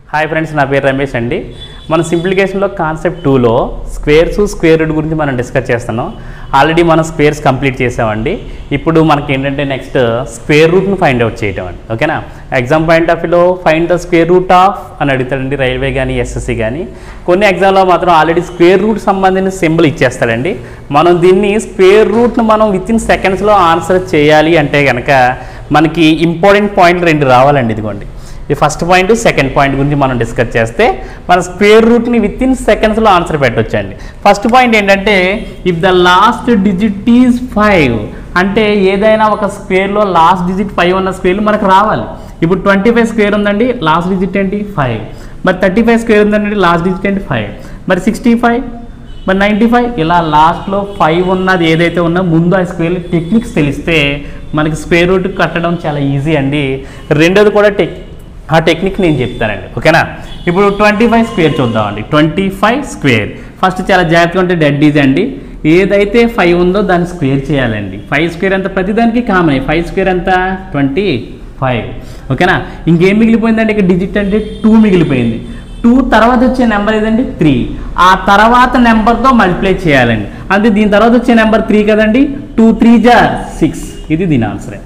hi friends నా పేరు రమేష్ అండి మన సింప్లికేషన్లో కాన్సెప్ట్ టూలో స్క్వేర్స్ స్క్వేర్ రూట్ గురించి మనం డిస్కస్ చేస్తున్నాం ఆల్రెడీ మనం స్క్వేర్స్ కంప్లీట్ చేసామండి ఇప్పుడు మనకి ఏంటంటే నెక్స్ట్ స్క్వేర్ రూట్ను ఫైండ్ అవుట్ చేయటం అండి ఓకేనా ఎగ్జామ్ పాయింట్ ఆఫ్ వ్యూలో find the square root of అని అడుగుతాడండి రైల్వే కానీ ఎస్ఎస్సి కానీ కొన్ని ఎగ్జామ్లో మాత్రం ఆల్రెడీ స్క్వేర్ రూట్ సంబంధించిన సింబల్ ఇచ్చేస్తాడండి మనం దీన్ని స్క్వేర్ రూట్ను మనం విత్ ఇన్ సెకండ్స్లో ఆన్సర్ చేయాలి అంటే కనుక మనకి ఇంపార్టెంట్ పాయింట్ రెండు రావాలండి ఇదిగోండి ఈ ఫస్ట్ పాయింట్ సెకండ్ పాయింట్ గురించి మనం డిస్కస్ చేస్తే మన స్క్వేర్ రూట్ని విత్ ఇన్ సెకండ్స్లో ఆన్సర్ పెట్టొచ్చండి ఫస్ట్ పాయింట్ ఏంటంటే if the last digit is five అంటే ఏదైనా ఒక స్క్వేర్లో లాస్ట్ డిజిట్ ఫైవ్ ఉన్న స్క్వేర్లు మనకు రావాలి ఇప్పుడు ట్వంటీ ఫైవ్ స్క్వేర్ ఉందండి లాస్ట్ డిజిట్ ఏంటి ఫైవ్ మరి థర్టీ ఫైవ్ స్క్వేర్ ఉందండి లాస్ట్ డిజిట్ ఏంటి ఫైవ్ మరి సిక్స్టీ ఫైవ్ మరి నైంటీ ఫైవ్ ఇలా లాస్ట్లో ఫైవ్ ఉన్నది ఏదైతే ఉన్నా ముందు ఆ స్క్వేర్ టెక్నిక్స్ తెలిస్తే మనకి స్క్వేర్ రూట్ కట్టడం చాలా ఈజీ అండి రెండోది కూడా టెక్ ఆ టెక్నిక్ నేను చెప్తానండి ఓకేనా ఇప్పుడు ట్వంటీ ఫైవ్ స్క్వేర్ చూద్దామండి ట్వంటీ ఫైవ్ స్క్వేర్ ఫస్ట్ చాలా జాగ్రత్తగా ఉంటే డెడ్ ఈజీ అండి ఏదైతే ఫైవ్ ఉందో దాన్ని స్క్వేర్ చేయాలండి ఫైవ్ స్క్వేర్ అంత ప్రతిదానికి కామన్ ఫైవ్ స్క్వేర్ అంతా ట్వంటీ ఫైవ్ ఓకేనా ఇంకేం మిగిలిపోయిందండి ఇక్కడ డిజిట్ అంటే టూ మిగిలిపోయింది టూ తర్వాత వచ్చే నెంబర్ ఏదండి త్రీ ఆ తర్వాత నెంబర్తో మల్టిప్లై చేయాలండి అంటే దీని తర్వాత వచ్చే నెంబర్ త్రీ కదండి టూ త్రీ జార్ సిక్స్ ఇది దీని ఆన్సరే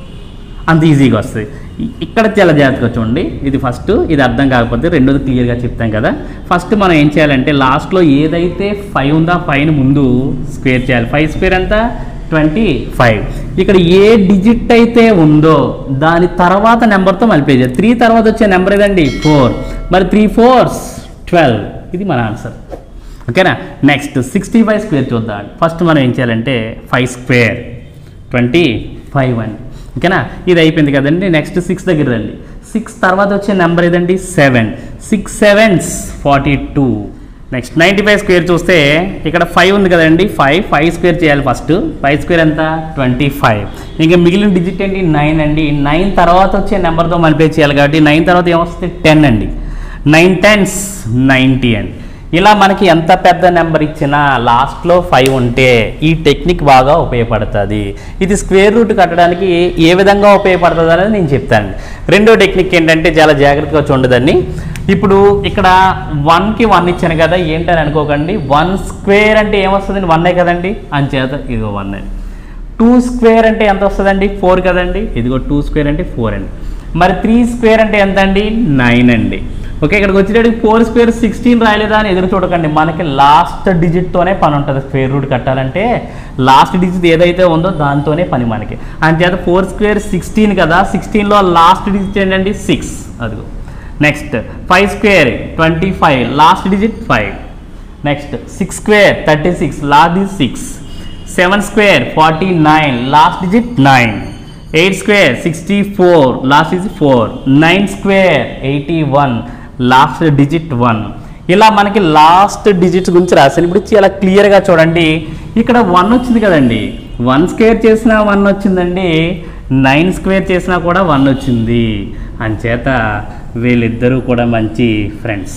అంత ఈజీగా వస్తుంది ఇ- ఇక్కడ చాలా జాగ్రత్తగా చూడండి ఇది ఫస్ట్ ఇది అర్థం కాకపోతే రెండోది క్లియర్గా చెప్తాం కదా ఫస్ట్ మనం ఏం చేయాలంటే లాస్ట్లో ఏదైతే ఫైవ్ ఉందో ఆ ఫైవ్ని ముందు స్క్వేర్ చేయాలి ఫైవ్ స్క్వేర్ అంతా ట్వంటీ ఫైవ్ ఇక్కడ ఏ డిజిట్ అయితే ఉందో దాని తర్వాత నెంబర్తో మల్టిప్లై చేయాలి త్రీ తర్వాత వచ్చే నెంబర్ ఏదండి ఫోర్ మరి త్రీ ఫోర్స్ ట్వెల్వ్ ఇది మన ఆన్సర్ ఓకేనా నెక్స్ట్ సిక్స్టీ ఫైవ్ స్క్వేర్ చూద్దాం ఫస్ట్ మనం ఏం చేయాలంటే ఫైవ్ స్క్వేర్ ట్వంటీ ఫైవ్ అండి ఓకేనా ఇది అయిపోయింది కదండి నెక్స్ట్ సిక్స్ దగ్గర రండి సిక్స్ తర్వాత వచ్చే నెంబర్ ఏదండి seven six sevens forty two next ninety five square చూస్తే ఇక్కడ ఫైవ్ ఉంది కదండి ఫైవ్ ఫైవ్ స్క్వేర్ చేయాలి ఫస్ట్ ఫైవ్ స్క్వేర్ ఎంత ట్వంటీ ఫైవ్ ఇంకా మిగిలిన డిజిట్ ఏంటి నైన్ అండి నైన్ తర్వాత వచ్చే నెంబర్తో మల్టిప్లై చేయాలి కాబట్టి నైన్ తర్వాత ఏమొస్తుంది టెన్ అండి నైన్ టెన్స్ నైంటీ అండి ఇలా మనకి ఎంత పెద్ద నెంబర్ ఇచ్చినా లాస్ట్లో ఫైవ్ ఉంటే ఈ టెక్నిక్ బాగా ఉపయోగపడుతుంది ఇది స్క్వేర్ రూట్ కట్టడానికి ఏ విధంగా ఉపయోగపడుతుంది అనేది నేను చెప్తాను రెండో టెక్నిక్ ఏంటంటే చాలా జాగ్రత్తగా చూడదాన్ని ఇప్పుడు ఇక్కడ వన్కి వన్ ఇచ్చాను కదా ఏంటని అనుకోకండి వన్ స్క్వేర్ అంటే ఏమొస్తుందండి వన్నే కదండి అంచేత ఇదిగో వన్ అండి టూ స్క్వేర్ అంటే ఎంత వస్తుందండి ఫోర్ కదండి ఇదిగో టూ స్క్వేర్ అంటే ఫోర్ అండి మరి త్రీ స్క్వేర్ అంటే ఎంత అండి నైన్ అండి ఓకే ఇక్కడికి వచ్చేటప్పుడు ఫోర్ స్క్వేర్ సిక్స్టీన్ రాయలేదా అని ఎదురు చూడకండి మనకి లాస్ట్ డిజిట్తోనే పని ఉంటుంది స్క్వేర్ రూట్ కట్టాలంటే లాస్ట్ డిజిట్ ఏదైతే ఉందో దాంతోనే పని మనకి అంచేత ఫోర్ స్క్వేర్ సిక్స్టీన్ కదా సిక్స్టీన్లో లాస్ట్ డిజిట్ ఏంటండి సిక్స్ అదిగో next five square twenty five last digit five next six square thirty six last digit six seven square forty nine last digit nine eight square sixty four last digit four nine square eighty one last digit one ఇలా మనకి last digits గురించి రాశాను ఇప్పుడు చాలా క్లియర్గా చూడండి ఇక్కడ one వచ్చింది కదండి వన్ స్క్వేర్ చేసినా వన్ వచ్చిందండి నైన్ స్క్వేర్ చేసినా కూడా వన్ వచ్చింది అంచేత వీళ్ళిద్దరూ కూడా మంచి ఫ్రెండ్స్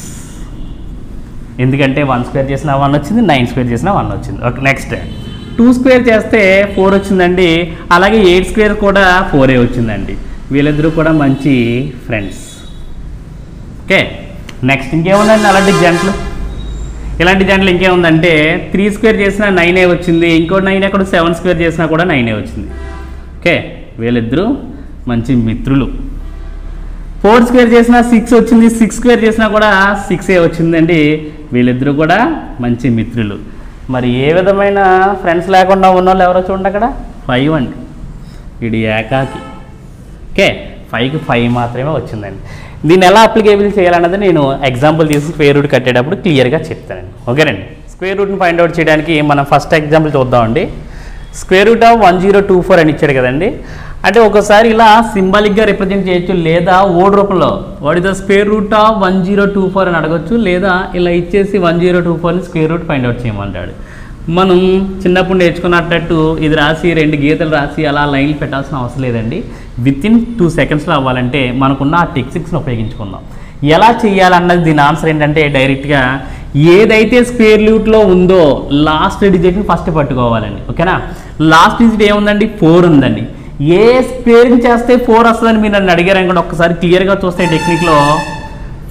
ఎందుకంటే వన్ స్క్వేర్ చేసిన వన్ వచ్చింది నైన్ స్క్వేర్ చేసిన వన్ వచ్చింది ఓకే నెక్స్ట్ టూ స్క్వేర్ చేస్తే ఫోర్ వచ్చిందండి అలాగే ఎయిట్ స్క్వేర్ కూడా ఫోరే వచ్చిందండి వీళ్ళిద్దరూ కూడా మంచి ఫ్రెండ్స్ ఓకే నెక్స్ట్ ఇంకేముందండి అలాంటి జంటలు ఇలాంటి జంటలు ఇంకేముందంటే త్రీ స్క్వేర్ చేసినా నైనే వచ్చింది ఇంకో నైన్ ఎక్కడ సెవెన్ స్క్వేర్ చేసినా కూడా నైనే వచ్చింది ఓకే వీళ్ళిద్దరూ మంచి మిత్రులు ఫోర్ స్క్వేర్ చేసినా సిక్స్ వచ్చింది సిక్స్ స్క్వేర్ చేసినా కూడా సిక్సే వచ్చిందండి వీళ్ళిద్దరూ కూడా మంచి మిత్రులు మరి ఏ విధమైన ఫ్రెండ్స్ లేకుండా ఉన్న వాళ్ళు ఎవరో చూడండి అక్కడ ఫైవ్ అండి ఇది ఏకాకి ఓకే ఫైవ్కి ఫైవ్ మాత్రమే వచ్చిందండి దీన్ని ఎలా అప్లికేబుల్ చేయాలన్నది నేను ఎగ్జాంపుల్ తీసి స్క్వేర్ రూట్ కట్టేటప్పుడు క్లియర్గా చెప్తానండి ఓకేనండి స్క్వేర్ రూట్ని ఫైండ్ అవుట్ చేయడానికి మనం ఫస్ట్ ఎగ్జాంపుల్ చూద్దామండి square root of one zero two four అని ఇచ్చాడు కదండి అంటే ఒకసారి ఇలా సింబాలిక్గా రిప్రజెంట్ చేయొచ్చు లేదా ఓడ్ రూపంలో what is the square root of one zero two four అని అడగొచ్చు లేదా ఇలా ఇచ్చేసి వన్ జీరో టూ ఫోర్ని స్క్వేర్ రూట్ ఫైండ్ అవుట్ చేయమంటాడు మనం చిన్నప్పుడు నేర్చుకున్నట్టు ఇది రాసి రెండు గీతలు రాసి అలా లైన్లు పెట్టాల్సిన అవసరం లేదండి విత్ ఇన్ టూ సెకండ్స్లో అవ్వాలంటే మనకున్న ఆ టెక్నిక్స్ని ఉపయోగించుకుందాం ఎలా చేయాలన్నది దీని ఆన్సర్ ఏంటంటే డైరెక్ట్గా ఏదైతే స్క్వేర్ రూట్లో ఉందో లాస్ట్ డిజిట్ని ఫస్ట్ పట్టుకోవాలండి ఓకేనా లాస్ట్ డిజిట్ ఏముందండి ఫోర్ ఉందండి ఏ స్క్వేరింగ్ చేస్తే ఫోర్ వస్తుందని మీరు నన్ను అడిగారు అనుకోండి ఒక్కసారి క్లియర్గా చూస్తే టెక్నిక్లో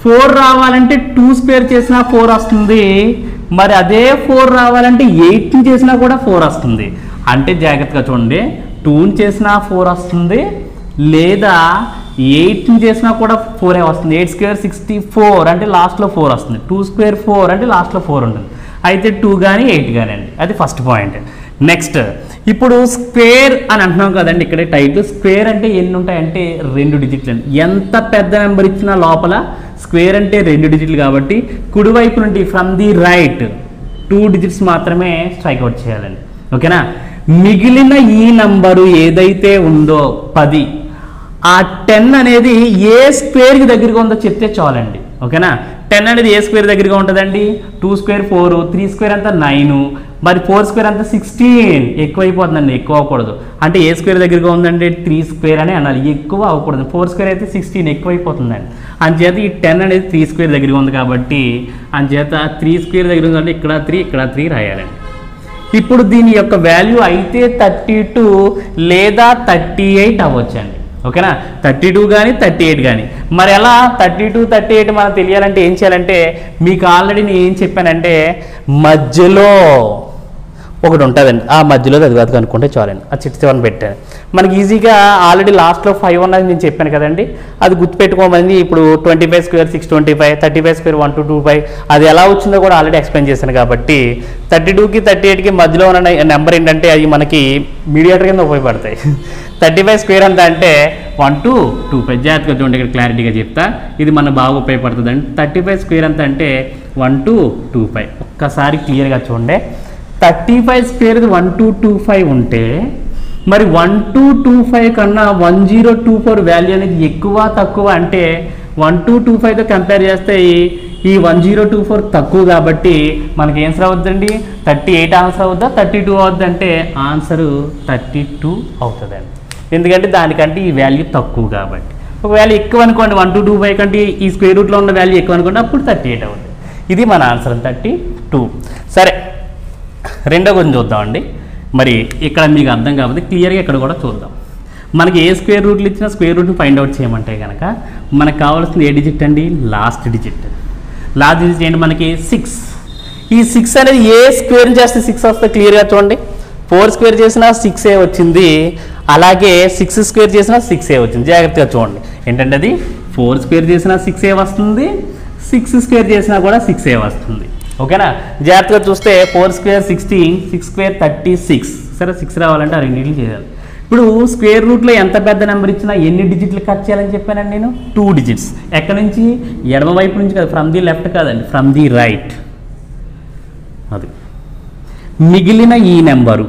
ఫోర్ రావాలంటే టూ స్క్వేర్ చేసినా ఫోర్ వస్తుంది మరి అదే ఫోర్ రావాలంటే ఎయిట్ని చేసినా కూడా ఫోర్ వస్తుంది అంటే జాగ్రత్తగా చూడండి టూని చేసినా ఫోర్ వస్తుంది లేదా ఎయిట్ని చేసినా కూడా ఫోరే వస్తుంది ఎయిట్ స్క్వేర్ సిక్స్టీ ఫోర్ అంటే లాస్ట్లో ఫోర్ వస్తుంది టూ స్క్వేర్ ఫోర్ అంటే లాస్ట్లో ఫోర్ ఉంటుంది అయితే టూ కానీ ఎయిట్ కానీ అండి అది ఫస్ట్ పాయింట్ నెక్స్ట్ ఇప్పుడు స్క్వేర్ అని అంటున్నాం కదండి ఇక్కడే టైటిల్ స్క్వేర్ అంటే ఎన్ని ఉంటాయంటే రెండు డిజిట్లు అండి ఎంత పెద్ద నెంబర్ ఇచ్చినా లోపల స్క్వేర్ అంటే రెండు డిజిట్లు కాబట్టి కుడివైపు నుండి from the right two digits మాత్రమే స్ట్రైక్ అవుట్ చేయాలండి ఓకేనా మిగిలిన ఈ నంబరు ఏదైతే ఉందో పది ఆ టెన్ అనేది ఏ స్క్వేర్కి దగ్గరగా ఉందో చెప్తే చాలండి ఓకేనా టెన్ అనేది ఏ స్క్వేర్ దగ్గరగా ఉంటుందండి two square four three square అంతా నైన్ మరి ఫోర్ స్క్వేర్ అంతా సిక్స్టీన్ ఎక్కువ అయిపోతుందండి ఎక్కువ అవ్వకూడదు అంటే ఏ స్క్వేర్ దగ్గరగా ఉందండి త్రీ స్క్వేర్ అని అనాలి ఎక్కువ అవ్వకూడదు ఫోర్ స్క్వేర్ అయితే సిక్స్టీన్ ఎక్కువ అయిపోతుందండి అంచేత ఈ టెన్ అనేది త్రీ స్క్వేర్ దగ్గరగా ఉంది కాబట్టి అంచేత త్రీ స్క్వేర్ దగ్గర ఉందంటే ఇక్కడ త్రీ ఇక్కడ త్రీ రాయాలండి ఇప్పుడు దీని యొక్క వాల్యూ అయితే థర్టీ టూ లేదా థర్టీ ఎయిట్ అవ్వచ్చండి ఓకేనా థర్టీ టూ కానీ థర్టీ ఎయిట్ కానీ మరి ఎలా థర్టీ టూ థర్టీ ఎయిట్ మనకు తెలియాలంటే ఏం చేయాలంటే మీకు ఆల్రెడీ నేను ఏం చెప్పానంటే మధ్యలో ఒకటి ఉంటుందండి ఆ మధ్యలో అది కాదు అనుకుంటే చాలండి ఆ సిక్స్ సెవెన్ పెట్టాను మనకి ఈజీగా ఆల్రెడీ లాస్ట్లో ఫైవ్ ఉన్నది నేను చెప్పాను కదండి అది గుర్తుపెట్టుకోమని ఇప్పుడు twenty five square six twenty five thirty five square one two two five అది ఎలా వచ్చిందో కూడా ఆల్రెడీ ఎక్స్ప్లెయిన్ చేశాను కాబట్టి థర్టీ టూకి థర్టీ ఎయిట్కి మధ్యలో ఉన్న నెంబర్ ఏంటంటే అవి మనకి మీడియేటర్ కింద ఉపయోగపడతాయి థర్టీ ఫైవ్ స్క్వేర్ అంతా అంటే వన్ టూ టూ ఫైవ్ జాగ్రత్తగా చూడండి ఇక్కడ క్లారిటీగా చెప్తా ఇది మన బాగా ఉపయోగపడుతుంది అండి థర్టీ ఫైవ్ స్క్వేర్ అంతా అంటే వన్ టూ టూ ఫైవ్ ఒక్కసారి క్లియర్గా చూడండి thirty five square one two two five ఉంటే మరి వన్ టూ టూ ఫైవ్ కన్నా one zero two four value అనేది ఎక్కువ తక్కువ అంటే వన్ టూ టూ ఫైవ్తో కంపేర్ చేస్తే ఈ- ఈ వన్ జీరో టూ ఫోర్ తక్కువ కాబట్టి మనకి ఆన్సర్ అవుతుందండి థర్టీ ఎయిట్ ఆన్సర్ అవుద్దా థర్టీ టూ అవుద్ది అంటే ఆన్సరు థర్టీ టూ అవుతుందండి ఎందుకంటే దానికంటే ఈ వాల్యూ తక్కువ కాబట్టి ఒకవేళ ఎక్కువ అనుకోండి వన్ టూ టూ ఫైవ్ కంటే ఈ స్క్వేర్ రూట్లో ఉన్న వాల్యూ ఎక్కువ అనుకోండి అప్పుడు థర్టీ ఎయిట్ అవుతుంది ఇది మన ఆన్సర్ థర్టీ టూ సరే రెండో కొంచెం చూద్దామండి మరి ఇక్కడ మీకు అర్థం కాకపోతే క్లియర్గా ఇక్కడ కూడా చూద్దాం మనకి ఏ స్క్వేర్ రూట్లు ఇచ్చినా స్క్వేర్ రూట్ని ఫైండ్ అవుట్ చేయమంటే కనుక మనకు కావాల్సింది ఏ డిజిట్ అండి లాస్ట్ డిజిట్ లాస్ట్ డిజిట్ ఏంటి మనకి సిక్స్ ఈ సిక్స్ అనేది ఏ స్క్వేర్ చేస్తే సిక్స్ వస్తే క్లియర్గా చూడండి ఫోర్ స్క్వేర్ చేసినా సిక్స్ ఏ వచ్చింది అలాగే సిక్స్ స్క్వేర్ చేసినా సిక్స్ ఏ వచ్చింది జాగ్రత్తగా చూడండి ఏంటంటే అది ఫోర్ స్క్వేర్ చేసినా సిక్స్ ఏ వస్తుంది సిక్స్ స్క్వేర్ చేసినా కూడా సిక్స్ ఏ వస్తుంది ఓకేనా జాగ్రత్తగా చూస్తే four square sixteen six square thirty six సరే సిక్స్ రావాలంటే ఆ రెండింటిని చేయాలి ఇప్పుడు స్క్వేర్ రూట్లో ఎంత పెద్ద నెంబర్ ఇచ్చినా ఎన్ని డిజిట్లు కట్ చేయాలని చెప్పానండి నేను టూ డిజిట్స్ ఎక్కడి నుంచి ఎడమ వైపు నుంచి కాదు ఫ్రమ్ ది లెఫ్ట్ కాదండి ఫ్రమ్ ది రైట్ అది మిగిలిన ఈ నెంబరు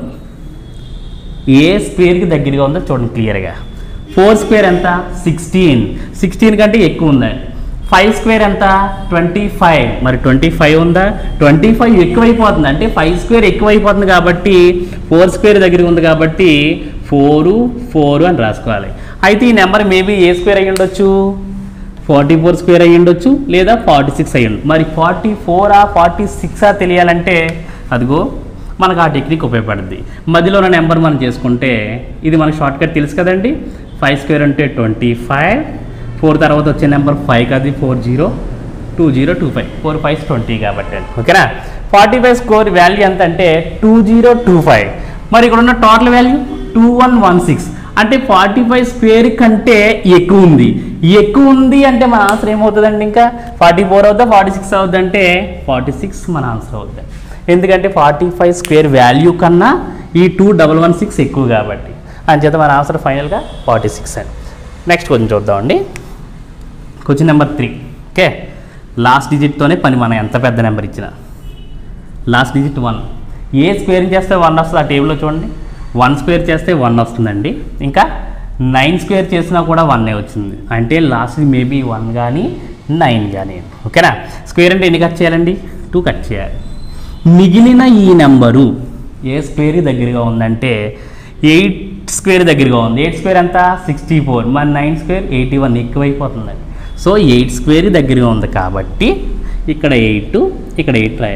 ఏ స్క్వేర్కి దగ్గరగా ఉందో చూడండి క్లియర్గా ఫోర్ స్క్వేర్ ఎంత సిక్స్టీన్ సిక్స్టీన్ కంటే ఎక్కువ ఉందండి ఫైవ్ స్క్వేర్ ఎంత ట్వంటీ ఫైవ్ మరి ట్వంటీ ఫైవ్ ఉందా ట్వంటీ ఫైవ్ ఎక్కువైపోతుంది అంటే ఫైవ్ స్క్వేర్ ఎక్కువైపోతుంది కాబట్టి ఫోర్ స్క్వేర్ దగ్గర ఉంది కాబట్టి ఫోరు ఫోరు అని రాసుకోవాలి అయితే ఈ నెంబర్ మేబీ ఏ స్క్వేర్ అయ్యి ఉండొచ్చు ఫార్టీ ఫోర్ స్క్వేర్ అయ్యి ఉండొచ్చు లేదా ఫార్టీ సిక్స్ అయ్యి ఉండొచ్చు మరి ఫార్టీ ఫోరా ఫార్టీ సిక్సా తెలియాలంటే అదిగో మనకు ఆ టెక్నిక్ ఉపయోగపడుద్ది మధ్యలో ఉన్న నెంబర్ మనం చేసుకుంటే ఇది మనకు షార్ట్ కట్ తెలుసు కదండి ఫైవ్ స్క్వేర్ అంటే ట్వంటీ ఫైవ్ ఫోర్ తర్వాత వచ్చే నెంబర్ ఫైవ్ కాదు four zero two zero two five four five twenty కాబట్టి అండి ఓకేనా ఫార్టీ ఫైవ్ స్కోర్ వాల్యూ ఎంత అంటే టూ జీరో టూ ఫైవ్ మరి ఇక్కడ ఉన్న total value two one one six అంటే ఫార్టీ ఫైవ్ స్క్వేర్ కంటే ఎక్కువ ఉంది ఎక్కువ ఉంది అంటే మన ఆన్సర్ ఏమవుతుందండి ఇంకా ఫార్టీ ఫోర్ అవుద్దా ఫార్టీ సిక్స్ అవుద్ది అంటే ఫార్టీ సిక్స్ మన ఆన్సర్ అవుద్ది ఎందుకంటే ఫార్టీ ఫైవ్ స్క్వేర్ వాల్యూ కన్నా ఈ టూ డబల్ వన్ సిక్స్ ఎక్కువ కాబట్టి అంచేత మన ఆన్సర్ ఫైనల్గా ఫార్టీ సిక్స్ అండి నెక్స్ట్ కొంచెం చూద్దామండి question number three okay last డిజిట్తోనే పని మనం ఎంత పెద్ద నెంబర్ ఇచ్చినా లాస్ట్ డిజిట్ వన్ ఏ స్క్వేర్ చేస్తే వన్ వస్తుంది ఆ టేబుల్లో చూడండి వన్ స్క్వేర్ చేస్తే వన్ వస్తుందండి ఇంకా నైన్ స్క్వేర్ చేసినా కూడా వన్నే వచ్చింది అంటే లాస్ట్ మేబీ వన్ కానీ నైన్ కానీ ఓకేనా స్క్వేర్ అంటే ఎన్ని కట్ చేయాలండి టూ కట్ చేయాలి మిగిలిన ఈ నెంబరు ఏ స్క్వేర్ దగ్గరగా ఉందంటే ఎయిట్ స్క్వేర్ దగ్గరగా ఉంది ఎయిట్ స్క్వేర్ ఎంత సిక్స్టీ ఫోర్ మరి నైన్ స్క్వేర్ ఎయిటీ వన్ ఎక్కువైపోతుందండి సో ఎయిట్ స్క్వేర్ దగ్గరగా ఉంది కాబట్టి ఇక్కడ ఎయిట్ ఇక్కడ ఎయిట్ రాయాలి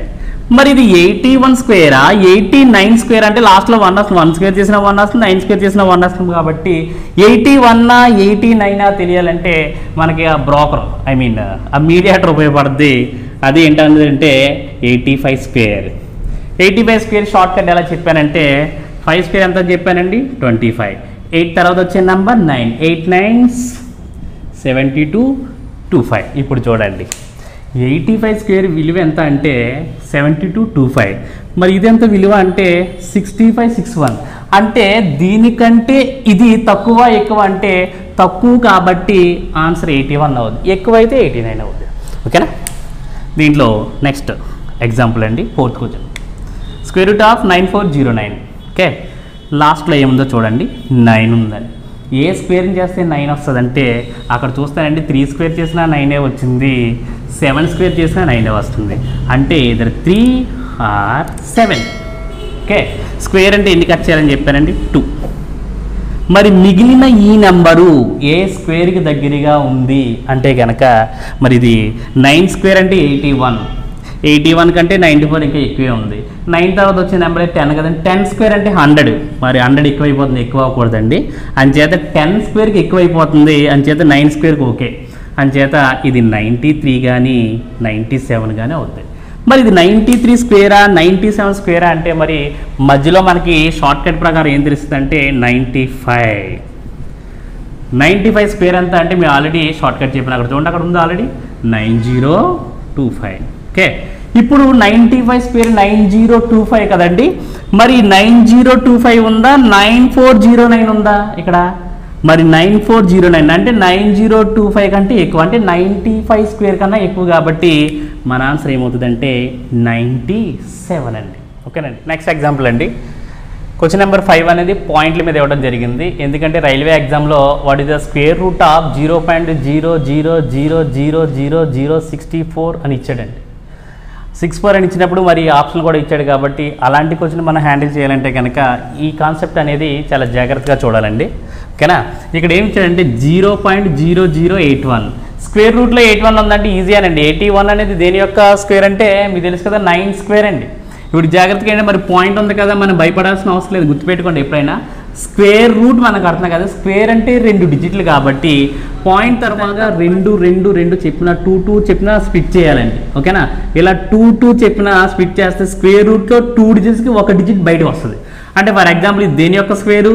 మరి ఇది ఎయిటీ వన్ స్క్వేరా ఎయిటీ నైన్ స్క్వేర్ అంటే లాస్ట్లో వన్ వస్తుంది వన్ స్క్వేర్ చేసిన వన్ వస్తుంది నైన్ స్క్వేర్ చేసిన వన్ వస్తుంది కాబట్టి ఎయిటీ వన్నా ఎయిటీ నైనా తెలియాలంటే మనకి ఆ బ్రోకర్ ఐ మీన్ ఆ మీడియేటర్ ఉపయోగపడుద్ది అది ఏంటంటే eighty five square eighty five square short cut ఎలా చెప్పానంటే ఫైవ్ స్క్వేర్ ఎంత చెప్పానండి ట్వంటీ ఫైవ్ ఎయిట్ తర్వాత వచ్చే number nine eight nines seventy two two five ఇప్పుడు చూడండి ఎయిటీ ఫైవ్ స్క్వేర్ విలువ ఎంత అంటే సెవెంటీ టూ టూ ఫైవ్ మరి ఇది ఎంత విలువ అంటే సిక్స్టీ ఫైవ్ సిక్స్ వన్ అంటే దీనికంటే ఇది తక్కువ ఎక్కువ అంటే తక్కువ కాబట్టి ఆన్సర్ ఎయిటీ వన్ అవుద్ది ఎక్కువ అయితే ఎయిటీ నైన్ అవుద్ది ఓకేనా దీంట్లో నెక్స్ట్ ఎగ్జాంపుల్ అండి fourth question square root of nine four zero nine okay లాస్ట్లో ఏముందో చూడండి నైన్ ఉందండి ఏ స్క్వేర్ చేస్తే నైన్ వస్తుందంటే అక్కడ చూస్తానండి త్రీ స్క్వేర్ చేసినా నైనే వచ్చింది సెవెన్ స్క్వేర్ చేసినా నైనే వస్తుంది అంటే ఇద్దరు three or seven okay square అంటే ఎన్ని కట్ చేయాలని చెప్పానండి టూ మరి మిగిలిన ఈ నెంబరు ఏ స్క్వేర్కి దగ్గరగా ఉంది అంటే కనుక మరి ఇది నైన్ స్క్వేర్ అంటే ఎయిటీ వన్ ఎయిటీ వన్ కంటే నైంటీ ఫోర్ ఇంకా ఎక్కువే ఉంది నైన్ తర్వాత వచ్చే నెంబర్ టెన్ కదండి టెన్ స్క్వేర్ అంటే హండ్రెడ్ మరి హండ్రెడ్ ఎక్కువైపోతుంది ఎక్కువ అవ్వకూడదండి అంచేత టెన్ స్క్వేర్కి ఎక్కువైపోతుంది అంచేత నైన్ స్క్వేర్కి ఓకే అంచేత ఇది నైంటీ త్రీ కానీ నైంటీ సెవెన్ కానీ అవుతుంది మరి ఇది నైంటీ త్రీ స్క్వేరా నైంటీ సెవెన్ స్క్వేరా అంటే మరి మధ్యలో మనకి షార్ట్ కట్ ప్రకారం ఏం తెలుస్తుంది అంటే ninety five ninety five square ఎంత అంటే మేము ఆల్రెడీ షార్ట్ కట్ చెప్పిన అక్కడ చూడండి అక్కడ ఉంది already nine zero two five okay ఇప్పుడు ninety five square nine zero two five కదండి మరి నైన్ జీరో టూ ఫైవ్ ఉందా నైన్ ఫోర్ జీరో నైన్ ఉందా ఇక్కడ మరి నైన్ ఫోర్ జీరో నైన్ అంటే నైన్ జీరో టూ ఫైవ్ కంటే ఎక్కువ అంటే నైంటీ ఫైవ్ స్క్వేర్ కన్నా ఎక్కువ కాబట్టి మన ఆన్సర్ ఏమవుతుందంటే నైంటీ సెవెన్ అండి ఓకేనండి నెక్స్ట్ ఎగ్జాంపుల్ అండి క్వశ్చన్ నెంబర్ ఫైవ్ అనేది పాయింట్ల మీద ఇవ్వడం జరిగింది ఎందుకంటే రైల్వే ఎగ్జామ్లో what is the square root of zero point zero zero zero zero zero zero sixty four అని ఇచ్చాడండి సిక్స్ ఫోర్ అని ఇచ్చినప్పుడు మరి ఆప్షన్ కూడా ఇచ్చాడు కాబట్టి అలాంటి క్వశ్చన్ మనం హ్యాండిల్ చేయాలంటే కనుక ఈ కాన్సెప్ట్ అనేది చాలా జాగ్రత్తగా చూడాలండి ఓకేనా ఇక్కడ ఏం ఇచ్చాడంటే zero point zero zero eight one square రూట్లో ఎయిట్ వన్ ఉందంటే ఈజీ అనండి ఎయిటీ వన్ అనేది దేని యొక్క స్క్వేర్ అంటే మీకు తెలుసు కదా నైన్ స్క్వేర్ అండి ఇప్పుడు జాగ్రత్తగా ఏంటంటే మరి పాయింట్ ఉంది కదా మనం భయపడాల్సిన అవసరం లేదు గుర్తుపెట్టుకోండి ఎప్పుడైనా స్క్వేర్ రూట్ మనకు అర్థం కదా స్క్వేర్ అంటే రెండు డిజిట్లు కాబట్టి పాయింట్ తర్వాత రెండు రెండు రెండు చెప్పిన టూ టూ చెప్పిన స్ప్లిట్ చేయాలండి ఓకేనా ఇలా టూ టూ చెప్పిన స్ప్లిట్ చేస్తే స్క్వేర్ రూట్లో టూ డిజిట్స్కి ఒక డిజిట్ బయటకు వస్తుంది అంటే ఫర్ ఎగ్జాంపుల్ ఇది దేని యొక్క స్క్వేరు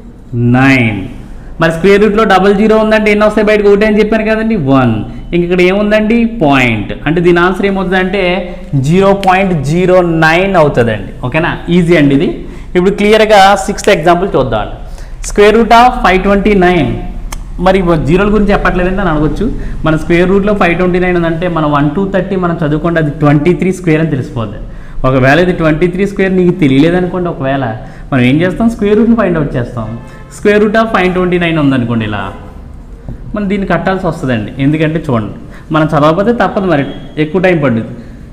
నైన్ మరి స్క్వేర్ రూట్లో డబల్ జీరో ఉందంటే ఎన్ని వస్తాయి బయటకు ఒకటి అని చెప్పాను కదండి వన్ ఇంక ఇక్కడ ఏముందండి పాయింట్ అంటే దీని ఆన్సర్ ఏమవుతుంది అంటే జీరో పాయింట్ జీరో నైన్ అవుతుందండి ఓకేనా ఈజీ అండి ఇది ఇప్పుడు క్లియర్గా సిక్స్త్ ఎగ్జాంపుల్ చూద్దాం square root of five twenty nine మరి జీరోల గురించి చెప్పట్లేదండి అని అనవచ్చు మన స్క్వేర్ రూట్లో ఫైవ్ ట్వంటీ నైన్ ఉందంటే మనం వన్ టూ థర్టీ మనం చదువుకుంటే అది ట్వంటీ త్రీ స్క్వేర్ అని తెలిసిపోద్ది ఒకవేళ ఇది ట్వంటీ త్రీ స్క్వేర్ నీకు తెలియలేదు అనుకోండి ఒకవేళ మనం ఏం చేస్తాం స్క్వేర్ రూట్ని ఫైండ్ అవుట్ చేస్తాం square root of five twenty nine ఉందనుకోండి ఇలా మనం దీన్ని కట్టాల్సి వస్తుందండి ఎందుకంటే చూడండి మనం చదవకపోతే తప్పదు మరి ఎక్కువ టైం పడుతుంది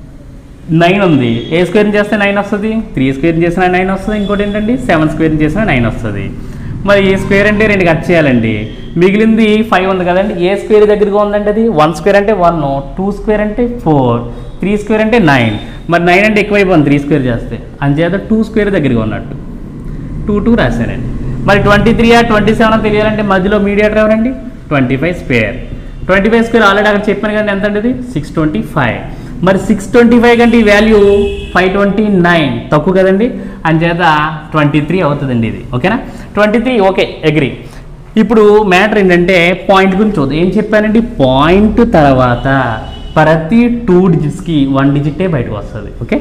నైన్ ఉంది ఏ స్క్వేర్ చేస్తే నైన్ వస్తుంది త్రీ స్క్వేర్ చేసినా నైన్ వస్తుంది ఇంకోటి ఏంటండి సెవెన్ స్క్వేర్ చేసినా నైన్ వస్తుంది మరి ఏ స్క్వేర్ అంటే రెండు కట్ చేయాలండి మిగిలింది ఫైవ్ ఉంది కదండి ఏ స్క్వేర్ దగ్గరగా ఉందండి అది వన్ స్క్వేర్ అంటే వన్ టూ స్క్వేర్ అంటే ఫోర్ త్రీ స్క్వేర్ అంటే నైన్ మరి నైన్ అంటే ఎక్కువైపోయింది త్రీ స్క్వేర్ చేస్తే అంచేత టూ స్క్వేర్ దగ్గరగా ఉన్నట్టు టూ టూ రాశానండి మరి ట్వంటీ త్రీ ఆ ట్వంటీ సెవెన్ తెలియాలంటే మధ్యలో మీడియేటర్ ఎవరండి twenty five square twenty five square already అక్కడ చెప్పాను కానీ ఎంత అండి ఇది సిక్స్ ట్వంటీ ఫైవ్ మరి సిక్స్ ట్వంటీ ఫైవ్ కంటే ఈ వాల్యూ ఫైవ్ ట్వంటీ నైన్ తక్కువ కదండి అంచేత ట్వంటీ త్రీ అవుతుందండి ఇది ఓకేనా ట్వంటీ త్రీ ఓకే అగ్రి ఇప్పుడు మ్యాటర్ ఏంటంటే పాయింట్ గురించి చూద్దాం ఏం చెప్పానండి పాయింట్ తర్వాత ప్రతి టూ డిజిట్స్కి వన్ డిజిటే బయటకు వస్తుంది ఓకే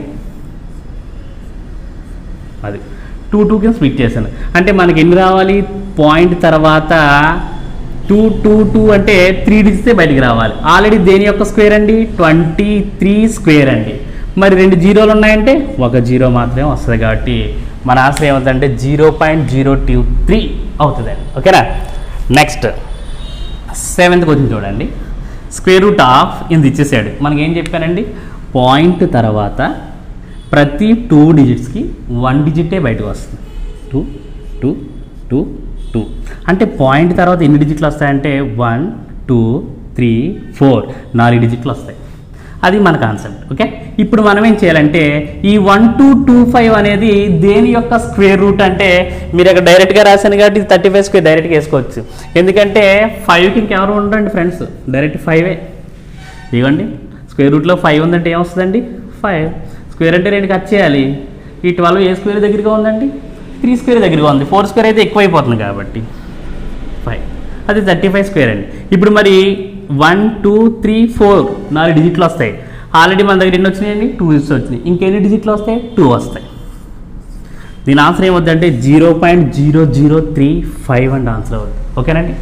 అది టూ టూ కింద స్ప్లిట్ చేశాను అంటే మనకి ఎన్ని రావాలి పాయింట్ తర్వాత టూ టూ టూ అంటే త్రీ డిజిట్సే బయటికి రావాలి ఆల్రెడీ దేని యొక్క స్క్వేర్ అండి ట్వంటీ త్రీ స్క్వేర్ అండి మరి రెండు జీరోలు ఉన్నాయంటే ఒక జీరో మాత్రమే వస్తుంది కాబట్టి మన ఆన్సర్ ఏమవుతుందంటే zero point zero two three అవుతుందండి ఓకేనా నెక్స్ట్ సెవెంత్ క్వశ్చన్ చూడండి స్క్వేర్ రూట్ ఆఫ్ ఇది ఇచ్చేసాడు మనకి ఏం చెప్పానండి పాయింట్ తర్వాత ప్రతి టూ డిజిట్స్కి వన్ డిజిటే బయటకు వస్తుంది టూ టూ టూ టూ అంటే పాయింట్ తర్వాత ఎన్ని డిజిట్లు వస్తాయంటే వన్ టూ త్రీ ఫోర్ నాలుగు డిజిట్లు వస్తాయి అది మన కాన్సెప్ట్ ఓకే ఇప్పుడు మనం ఏం చేయాలంటే ఈ వన్ టూ టూ ఫైవ్ అనేది దేని యొక్క స్క్వేర్ రూట్ అంటే మీరు అక్కడ డైరెక్ట్గా రాశాను కాబట్టి థర్టీ ఫైవ్ స్క్వేర్ డైరెక్ట్గా వేసుకోవచ్చు ఎందుకంటే ఫైవ్కి ఇంకెవరు ఉండరండి ఫ్రెండ్స్ డైరెక్ట్ ఫైవే ఇవ్వండి స్క్వేర్ రూట్లో ఫైవ్ ఉందంటే ఏమొస్తుందండి ఫైవ్ స్క్వేర్ అంటే రెండు కట్ చేయాలి ఈ ట్వెల్వ్ ఏ స్క్వేర్ దగ్గరగా ఉందండి త్రీ స్క్వేర్ దగ్గరగా ఉంది ఫోర్ స్క్వేర్ అయితే ఎక్కువైపోతుంది కాబట్టి ఫైవ్ అది థర్టీ ఫైవ్ స్క్వేర్ అండి ఇప్పుడు మరి వన్ టూ త్రీ ఫోర్ నాలుగు డిజిట్లు వస్తాయి ఆల్రెడీ మన దగ్గర ఎన్ని వచ్చినాయండి టూ డిజిట్స్ వచ్చినాయి ఇంకెన్ని డిజిట్లు వస్తాయి టూ వస్తాయి దీని ఆన్సర్ ఏమవుద్దంటే zero point zero zero three five and answer అవుతుంది ఓకేనండి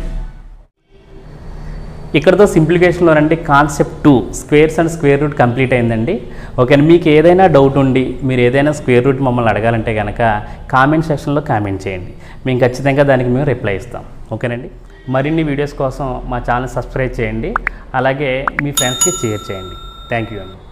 ఇక్కడతో సింప్లికేషన్లో అంటే concept two squares and square root complete అయిందండి ఓకే మీకు ఏదైనా డౌట్ ఉండి మీరు ఏదైనా స్క్వేర్ రూట్ మమ్మల్ని అడగాలంటే కనుక కామెంట్ సెక్షన్లో కామెంట్ చేయండి మేము ఖచ్చితంగా దానికి మేము రిప్లై ఇస్తాం ఓకేనండి మరిన్ని వీడియోస్ కోసం మా ఛానల్ సబ్స్క్రైబ్ చేయండి అలాగే మీ ఫ్రెండ్స్కి షేర్ చేయండి థ్యాంక్ యూ అండి